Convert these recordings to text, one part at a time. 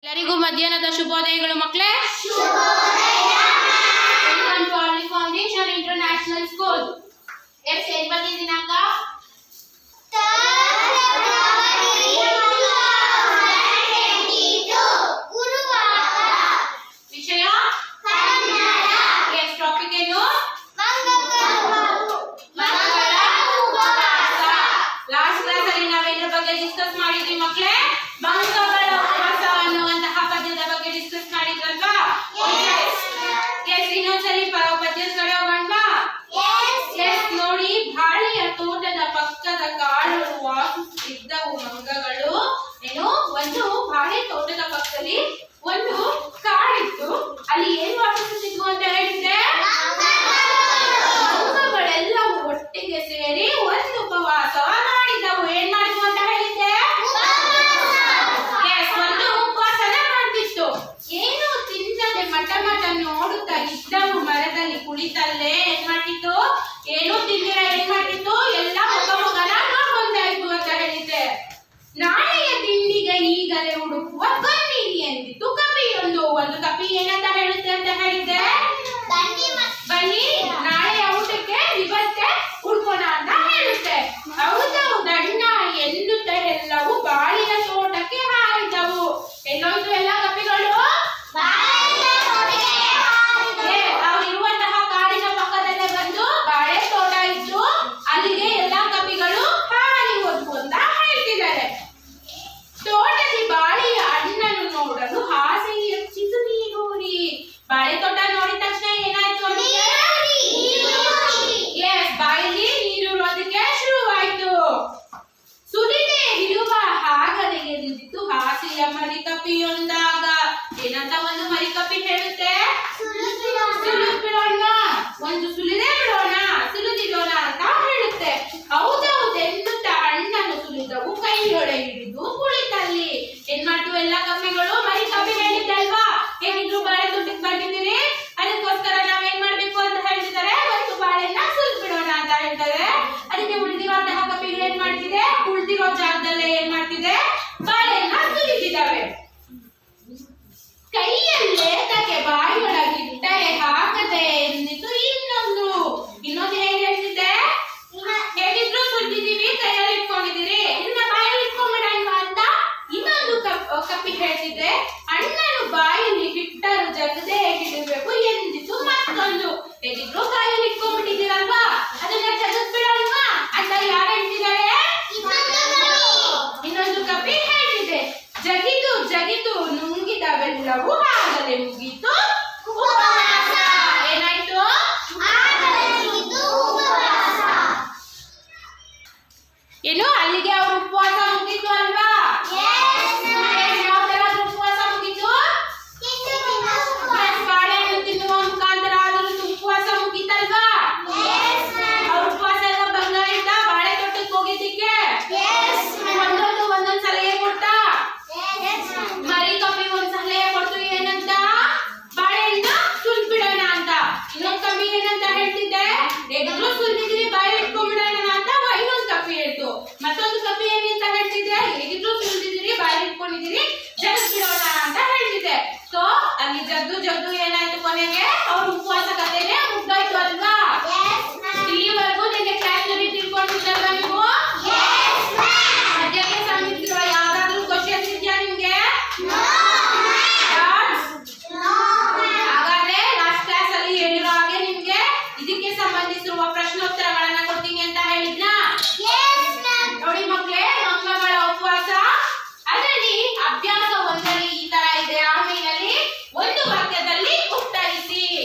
ಎಲ್ಲರಿಗೂ ಮಧ್ಯಾಹ್ನದ ಶುಭೋದಯಗಳು ಮಕ್ಕಳೇ welcome to early foundation international school yes ಏನ್ ಬಂದಿದ್ದೀನಕ್ಕ ವಿಷಯ ಎಸ್ ಟಾಪಿಕ್ ಏನು ಮಂಗಳ ಉಪವಾಸ ಲಾಸ್ಟ್ ಕ್ಲಾಸ್ ಅಲ್ಲಿ ನಾವೇದ್ರ ಬಗ್ಗೆ ಡಿಸ್ಕಸ್ ಮಾಡಿದ್ವಿ ಮಕ್ಕಳೇ ಮಂಗಗಳ ಉಪವಾಸ ಅನ್ನುವಂತಹ ಪದ್ಯದ ಬಗ್ಗೆ ಡಿಸ್ಕಸ್ ಮಾಡಿದ್ರಲ್ವಾ ಎಸ್ ಇನ್ನೊಂದ್ಸರಿ ಪ- ಪದ್ಯದ ಕಡೆ ಹೋಗೋಣವಾ ಎಸ್ ನೋಡಿ ಬಾಳೆಯ ತೋಟದ ಪಕ್ಕದ ಕಾಡು ವಾಸಿಸುತ್ತಿದ್ದವು ಮಂಗಗಳು ಏನು ಒಂದು ಬಾಳೆ ತೋಟದ ಪಕ್ಕದಲ್ಲಿ ಒಂದು ಕಾಡಿತ್ತು ಅಲ್ಲಿ ಏನ್ ವಾಸಿಸುತ್ತಿದ್ವು ಅಂತ ಹೇಳಿದ್ರೆ ಮಂಗಗಳೆಲ್ಲವೂ ಒಟ್ಟಿಗೆ ಸೇರಿ ಒಂದು ಉಪವಾಸ ಮಾಡಿದವು ಏನ್ ಮಾಡಿದ್ವು ಅಂತ ಹೇಳಿದ್ದೆ Yes, ಒಂದು ಉಪವಾಸನ ಮಾಡ್ತಿತ್ತು ಏನು ತಿನ್ನದೆ ಮಟ ಮಟ ನೋಡುತ್ತಾ ಇದ್ದವು ಮರದಲ್ಲಿ ಕುಳಿತಲ್ಲೇ ಏನ್ ಮಾಡ್ತಿತ್ತು ಏನು ತಿಂದಿರ ಏನ್ ಮಾಡ್ತಿತ್ತು ಎಲ್ಲ ಮುಖ ಮುಖನ ನೋಡ್ಕೊಂತಾ ಇದ್ವು ಅಂತ ಹೇಳಿದ್ದೆ ನಾಳೆಯ ತಿಂಡಿಗೆ ಈಗಲೇ ಹುಡುಕುವ ಬನ್ನಿರಿ ಎಂದಿತ್ತು ಕಪಿಯೊಂದು ಒಂದು ಕಪಿ ಏನಂತ ಹೇಳುತ್ತೆ ಅಂತ ಹೇಳಿದ್ದೆ ಬನ್ನಿ ನಾಳೆ ಊಟಕ್ಕೆ ಇವತ್ತೇ ಹುಡ್ಕೋಣ ಅಂತ ಹೇಳುತ್ತೆ ಹೌದೌದು ಅಣ್ಣ ಎನ್ನುತ್ತ ಎಲ್ಲವೂ ಬಾಳಿನ ತೋಟಕ್ಕೆ ಹಾರಿದವು ಎಲ್ಲೋಯ್ತು ಎಲ್ಲ ಕಪಿಗಳು ಏ, ಅವ್ರಿರುವಂತಹ ಕಾಡಿನ ಪಕ್ಕದಲ್ಲೇ ಬಂದು ಬಾಳೆ ತೋಟ ಇದ್ದು ಅಲ್ಲಿಗೆ ಎಲ್ಲಾ ಕಪಿಗಳು ಹಾರಿ ಹೋದ್ವು ಅಂತ ಹೇಳ್ತಿದ್ದಾರೆ ತೋಟದಲ್ಲಿ ಬಾಳೆಯ ಹಣ್ಣನ್ನು ನೋಡಲು ಆಸೆ ಹೆಚ್ಚಿತು ನೀರೂರಿ ಬಾಳೆ ತೋಟ ನೋಡಿದ ತಕ್ಷಣ ಏನಾಯ್ತು ಅವನಿಗೆ ಎಸ್ ಬಾಯಲ್ಲಿ ನೀರುಳೋದಕ್ಕೆ ಶುರುವಾಯ್ತು ಸುಲಿದೆ ಇರುವ ಹಾಗದೆ ಎಂದಿತ್ತು ಹಾಸಿಯ ಮರಿಕಪಿಯೊಂದಾಗ ಏನಂತ ಒಂದು ಮರಿಕಪಿ ಹೇಳುತ್ತೆ ಸುಲಿದ್ ಬಿಡೋಣ ಒಂದು ಸುಲಿದೇ ಬಿಡೋಣ ಸುಲಿದಿಡೋಣ ಅಂತ ಹೇಳುತ್ತೆ ಹೌದೌದು ಎನ್ನುತ್ತ ಹಣ್ಣನ್ನು ಸುಲಿದವು ಕೈಯೊಡೆ ಹಿಡಿದು ಕುಳಿತಲ್ಲಿ ಏನ್ ಮಾಡ್ತು ಎಲ್ಲ ಕಪಿಗಳು ಮರಿ ಕಪಿ ಹೇಳಿದ್ದಲ್ವಾ ಹೇಗಿದ್ರು ಬಾಳೆ ತೋಟಕ್ಕೆ ಬಂದಿದ್ದೀರಿ ಅದಕ್ಕೋಸ್ಕರ ನಾವೇನ್ ಮಾಡ್ಬೇಕು ಅಂತ ಹೇಳ್ತಿದ್ದಾರೆ ಒಂದು ಬಾಳೆನ ಸುಲಿದ್ ಬಿಡೋಣ ಅಂತ ಹೇಳ್ತಾರೆ ಅದಕ್ಕೆ ಉಳಿದಿರುವಂತಹ ಕಪಿಗಳು ಏನ್ ಮಾಡ್ತಿದೆ ಉಳಿದಿರೋ ಜಾಗದಲ್ಲೇ ಏನ್ ಮಾಡ್ತಿದೆ ಬಾಳೆನ ಸುಲಿತಿದ್ದಾವೆ ಕೈಯಲ್ಲೇ ತಕ್ಕೆ ಬಾಯಿಯೊಳಗಿಟ್ಟರೆ ಹಾಕದೆ ಎಂದಿತು ಇನ್ನೊಂದು ಇನ್ನೊಂದು ಹೇಗೆ ಹೇಳ್ತಿದ್ದೆ ಹೇಗಿದ್ರು ಸುಲ್ತಿದೀವಿ ಕೈಯಲ್ಲಿ ಇಟ್ಕೊಂಡಿದ್ದೀರಿ ಇನ್ನ ಬಾಯಲ್ಲಿ ಇಟ್ಕೊಂಡ್ಬಿಡಲ್ವ ಅಂತ ಇನ್ನೊಂದು ಕಪ್ ಕಪ್ಪಿ ಹೇಳ್ತಿದ್ದೆ ಅಣ್ಣನು ಬಾಯಲ್ಲಿ ಹಿಟ್ಟರು ಜಗದೆ ಹಿಡಿಬೇಕು ಎಂದಿತು ಮತ್ತೊಂದು ಹೇಗಿದ್ರು ಬಾಯಲ್ಲಿ ಇಟ್ಕೊಂಡ್ಬಿಟ್ಟಿದ್ದೀರಲ್ವಾ ಅದನ್ನ ಜಗದ್ ಬಿಡಲ್ವಾ ಅಂತ ಯಾರು ಹೇಳ್ತಿದ್ದಾರೆ ಇನ್ನೊಂದು ಕಪಿ ಹೇಳಿದೆ ಜಗಿದು ಜಗಿದು ನುಂಗಿದವೆಲ್ಲವೂ ಆಗಲೇ ಮುಗೀತು ಉಪವಾಸ ಏನಾಯ್ತು ಏನು ಅಲ್ಲಿಗೆ ಅವ್ರ ಉಪವಾಸ ಮುಗೀತು ಅಲ್ವಾ ಏನ್ ಯಾವ ತರ ಉಪವಾಸ ಮುಗೀತು Yes, ಬಾಳೆಹಣ್ಣು ತಿನ್ನುವ ಮುಖಾಂತರ ಆದರೂ ಉಪವಾಸ ಮುಗೀತಲ್ವಾ ಅವ್ರ ಉಪವಾಸ ಎಲ್ಲ ಬಂಗಾರದಿಂದ ಬಾಳೆ ತೋಟಕ್ಕೆ ಹೋಗಿದ್ದಕ್ಕೆ ಒಂದೊಂದು ಒಂದೊಂದ್ ಸಲಹೆ ಕೊಡ್ತಾ ಮರಿ ಕಮ್ಮಿ ಒಂದ್ ಸಲಹೆ ಕೊಡ್ತು ಏನಂತ ಬಾಳೆಹಣ್ಣ ಸುಲ್ ಬಿಡೋಣ ಅಂತ ಇನ್ನೊಂದ್ ಕಮ್ಮಿ ಏನಂತ ಹೇಳ್ತಿದ್ದೆ ಹೇಗಿದ್ರು ಸುಲ್ದಿದ್ರಿ ಬಾಯಿ ಇಟ್ಕೊಂಡ್ಬಿಡೋಣ ಅಂತ ಇನ್ನೊಂದ್ ಕಪ್ಪಿ ಹೇಳ್ತು ಮತ್ತೊಂದು ಕಪ್ಪಿ ಏನಂತ ಹೇಳ್ತಿದ್ದೆ ಹೇಗಿದ್ರು ಸುಲ್ದಿದ್ರಿ ಬಾಯಿ ಇಟ್ಕೊಂಡಿದ್ದೀರಿ ಜಗದ್ ಬಿಡೋಣ ಅಂತ ಹೇಳ್ತಿದ್ದೆ ಸೊ ಅಲ್ಲಿ ಜಗ್ದು ಜಗ್ದು ಏನಾಯ್ತು ಕೊನೆಗೆ ಅವ್ರ ಉಪವಾಸ ಕಥೆನೆ ಮುಗ್ದಾಯ್ತು ಅಲ್ವಾ ಇಲ್ಲಿವರೆಗೂ ನಿನ್ನೆ ಕ್ಲಾಸ್ ನಲ್ಲಿ ತಿಳ್ಕೊಂಡಿದ್ದಲ್ವಾ ನೀವು ಮಧ್ಯಕ್ಕೆ ಸಂಬಂಧಿಸಿರುವ ಯಾವ್ದಾದ್ರು ಕ್ವಶನ್ಸ್ ಇದೆಯಾ ನಿಮ್ಗೆ ಹಾಗಾದ್ರೆ ಲಾಸ್ಟ್ ಕ್ಲಾಸ್ ಅಲ್ಲಿ ಹೇಳಿರೋ ಹಾಗೆ ನಿಮ್ಗೆ ಇದಕ್ಕೆ ಸಂಬಂಧಿಸಿರುವ ಪ್ರಶ್ನೋತ್ತರಗಳನ್ನ ಕೊಡ್ತೀನಿ ಅಂತ ಹೇಳಿದ್ನಾ ನೋಡಿ ಮಕ್ಕಳೇ ಮಂಗಗಳ ಉಪವಾಸ ಅದರಲ್ಲಿ ಅಭ್ಯಾಸ ಒಂದರಲ್ಲಿ ಈ ತರ ಇದೆ ಆಮೇಲೆ ಒಂದು ವಾಕ್ಯದಲ್ಲಿ ಉತ್ತರಿಸಿ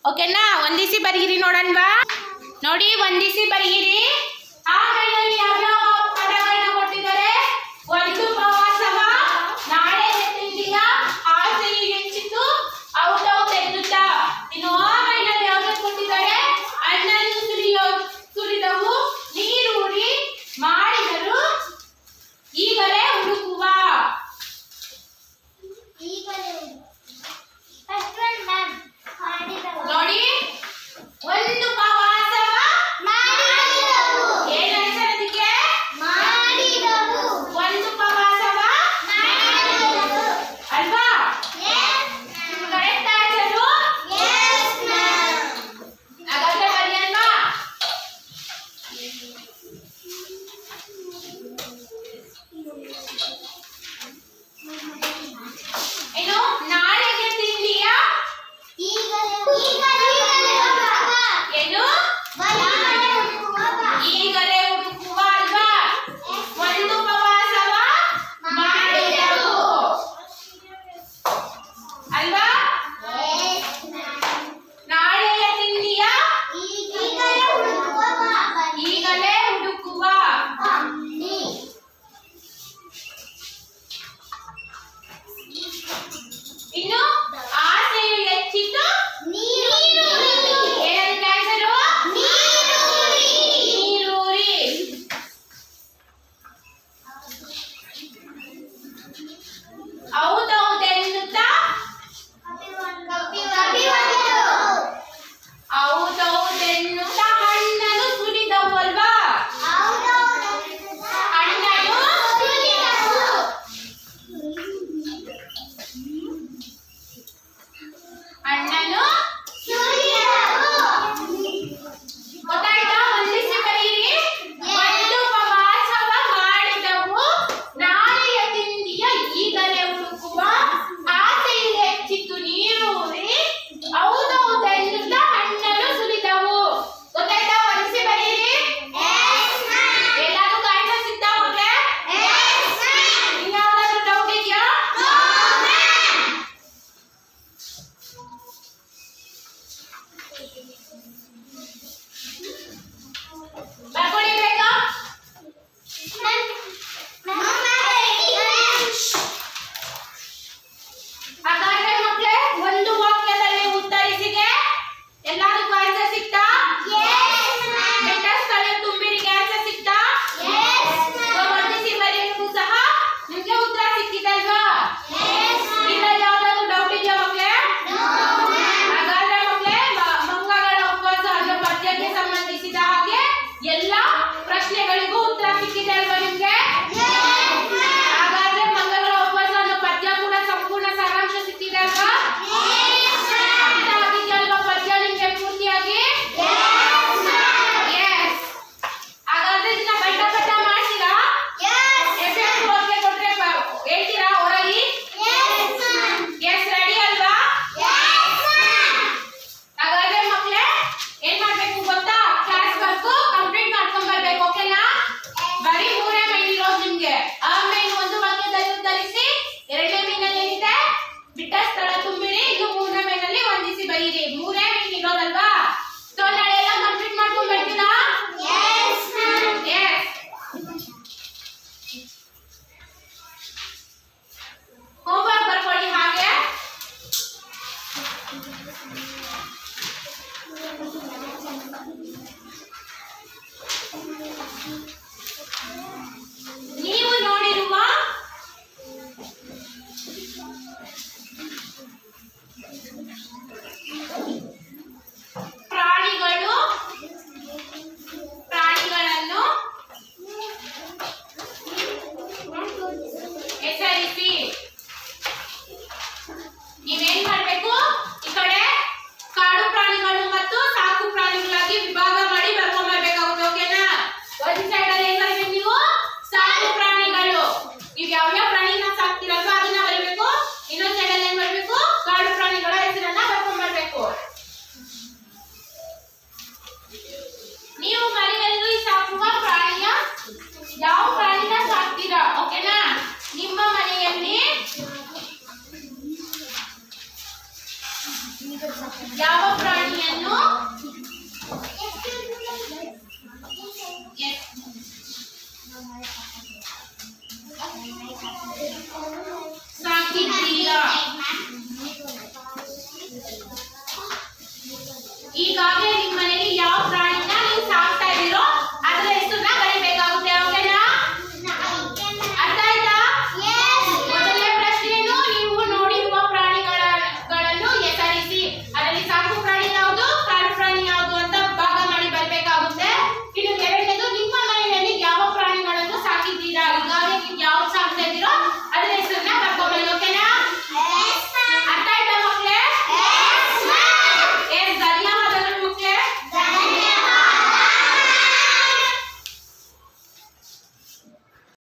ಓಕೆನಾ ಒಂದಿಸಿ ಬರೀರಿ ನೋಡಣ್ವಾ ನೋಡಿ ಒಂದಿಸಿ ಬರೀರಿ ಆ ಕೈನಲ್ಲಿ ಯಾವ್ಯಾವ ಪದಗಳನ್ನ ಕೊಟ್ಟಿದ್ದಾರೆ ಒಂದು ಪ್ರವಾಸವ ನಾಳೆ ಎತ್ತಿದೀಯ ಆಸೆಯು ಹೆಚ್ಚಿತು ಔಟವು ತೆನ್ನುತ್ತಾ ಇನ್ನು ಆ ಕೈನಲ್ಲಿ ಯಾವ್ದು ಕೊಟ್ಟಿದ್ದಾರೆ ಅಣ್ಣನ್ನು ಸುರಿಯೋ ಸುರಿದವು ನೀರೂರಿ ಮಾಡಿದರು ಈಗಲೇ ಹುಡುಕುವ ನೋಡಿ ಒಂದು ಪ್ರವಾಸವ ಏನ್ ಹೆಸರು ಅದಕ್ಕೆ ಒಂದು ಪ್ರವಾಸವ ಅಲ್ವಾ ಕರೆಕ್ಟ್ ಆನ್ಸರು ಹಾಗಾದ್ರೆ ಬನ್ನಿ ಅಲ್ವಾ ಇನ್ನು ನಾಳೆಗೆ ತಿಂಡಿಯ ಏನು ಈಗಲೇ ಹುಡುಕುವ ಅಲ್ವಾ ಒಂದು ಪ್ರವಾಸವ ಮಾಡಿದೆವು ಅಲ್ವಾ ನಾಳೆಯ ತಿಂಡಿಯ ಈಗಲೇ ಹುಡುಕುವ ಇನ್ನು ಆಸೆಯು ಹೆಚ್ಚಿತು ಏನಂತ ಹೆಸರು ನೀರೂರಿ ಹೌದೌದೆನ್ನುತ್ತಾ ಹೌದೌದೆನ್ನುತ್ತಾ ಹಣ್ಣನ್ನು ಸುರಿದವು ಅಲ್ವಾ ಹಣ್ಣನ್ನು ಹಣ್ಣನ್ನು ಗೊತ್ತಾಯ್ತಾ ಒಂದಿಸಿ ಬರೀರಿ ಒಂದು ಪ್ರವಾಸವ ಮಾಡಿದವು ನಾಳೆಯ ತಿಂಡಿಯ ಈಗಲೇ ಹುಡುಕುವ ಆಸೆಯು ಹೆಚ್ಚಿತು ನೀರೂರಿ ಹೌದೌದೆನ್ನುತ್ತಾ ಹಣ್ಣನ್ನು ಸುರಿದವು ಗೊತ್ತಾಯ್ತಾ ಒಂದಿಸಿ ಬರೀರಿ ಎಲ್ಲಾದ್ರೂ ಕಾಯ್ತಾ ಸಿಗ್ತಾ ಮಕ್ಳೇ ಇನ್ಯಾವ್ದಾದ್ರು ಡೌಟ್ ಇದೆಯಾ ಬರ್ಕೊಳ್ಳಿ ಬೇಕಾ ಹಾಗಾದ್ರೆ ಮಕ್ಳೇ ಒಂದು ವಾಕ್ಯದಲ್ಲಿ ಉತ್ತರಿಸಿದೆ ಎಲ್ಲಾದಕ್ಕೂ ಆನ್ಸರ್ ಸಿಕ್ತಾ ಬೆಟ್ಟ ಸ್ಥಳ ತುಂಬಿರಿಗೆ ಆನ್ಸರ್ ಸಿಕ್ತಾ ವರ್ಣಿಸಿ ಬರೆಯಕ್ಕೂ ಸಹ ನಿಮ್ಗೆ ಉತ್ತರ ಸಿಕ್ಕಿದಲ್ವಾ ಇದ್ರಲ್ಲಿ ಯಾವ್ದಾದ್ರು ಡೌಟ್ ಇದೆಯಾ ಮಕ್ಳೇ ಹಾಗಾದ್ರೆ ಮಕ್ಳೇ ಮ- ಮಂಗಗಳ ಉಪವಾಸ ಅನ್ನೋ ಪದ್ಯಕ್ಕೆ ಸಂಬಂಧಿಸಿದ ಹಾಗೆ ಎಲ್ಲ ಪ್ರಶ್ನೆಗಳಿಗೂ ಉತ್ತರ ಸಿಕ್ಕಿದೆ ಅಲ್ವಾ ನಿಮ್ಗೆ ಹಾಗಾದ್ರೆ ಮಂಗಗಳ ಉಪವಾಸ ಅನ್ನೋ ಪದ್ಯ ಕೂಡ ಸಂಪೂರ್ಣ ಸಾರಾಂಶ ಸಿಕ್ಕಿದೆ ಅಲ್ವಾ ಅರ್ಥ ಆಗಿದೆಯಲ್ವಾ ಪದ್ಯ ನಿಮ್ಗೆ ಪೂರ್ತಿಯಾಗಿ ಎಸ್ ಹಾಗಾದ್ರೆ ಇದನ್ನ ಬೈಟ ಬಟ್ಟ ಮಾಡ್ತೀರಾ ಎಫೆಕ್ಟ್ ಓಕೆ ಕೊಟ್ರೆ ಬ- ಹೇಳ್ತೀರಾ ಹೊರಗಿ ಎಸ್ ರೆಡಿ ಅಲ್ವಾ ಹಾಗಾದ್ರೆ ಮಕ್ಳೇ ಏನ್ ಮಾಡ್ಬೇಕು ಗೊತ್ತಾ ಕ್ಲಾಸ್ ವರ್ಕ್ ಕಂಪ್ಲೀಟ್ ಮಾಡ್ಕೊಂಡ್ ಬರ್ಬೇಕು ಓಕೆನಾ ಬರೀ ಮೂರೇ ಮೈನ್ ಇರೋದು ನಿಮ್ಗೆ ಆ ಮೈನ್ ಒಂದು ವಾಕ್ಯದಲ್ಲಿ ಉತ್ತರಿಸಿ ಎರಡನೇ ಮೈನಲ್ಲಿ ಏನಿದೆ ಬಿಟ್ಟ ಸ್ಥಳ ತುಂಬಿರಿ ಇದು ಮೂರನೇ ಮೈನಲ್ಲಿ ಹೊಂದಿಸಿ ಬರೀರಿ ಮೂರೇ ಮೈನ್ ಇರೋದಲ್ವಾ ಸೊ ನಾಳೆ ಎಲ್ಲ ಕಂಪ್ಲೀಟ್ ಮಾಡ್ಕೊಂಡ್ ಬರ್ತೀರಾ ಎಸ್ ಹೋಮ್ವರ್ಕ್ ಬರ್ಕೊಳ್ಳಿ ಹಾಗೆ ನೀವು ನೋಡಿರುವ ಪ್ರಾಣಿಗಳು ಪ್ರಾಣಿಗಳನ್ನು ಹೆಸರಿಸಿ ನೀವೇನ್ ಮಾಡ್ಬೇಕು ಈ ಕಡೆ ಕಾಡು ಪ್ರಾಣಿಗಳು ಮತ್ತು ಸಾಕು ಪ್ರಾಣಿಗಳಾಗಿ ವಿಭಾಗ ಮಾಡಿ ಬರ್ಕೊಂಡ್ ಬರ್ಬೇಕಾಗುತ್ತೆ ಓಕೆನಾ ಒಂದ್ ಸೈಡ್ ಯಾವ ಪ್ರಾಣಿಯನ್ನು ಎಸ್ ಸಾಕಿದ್ದೀರಾ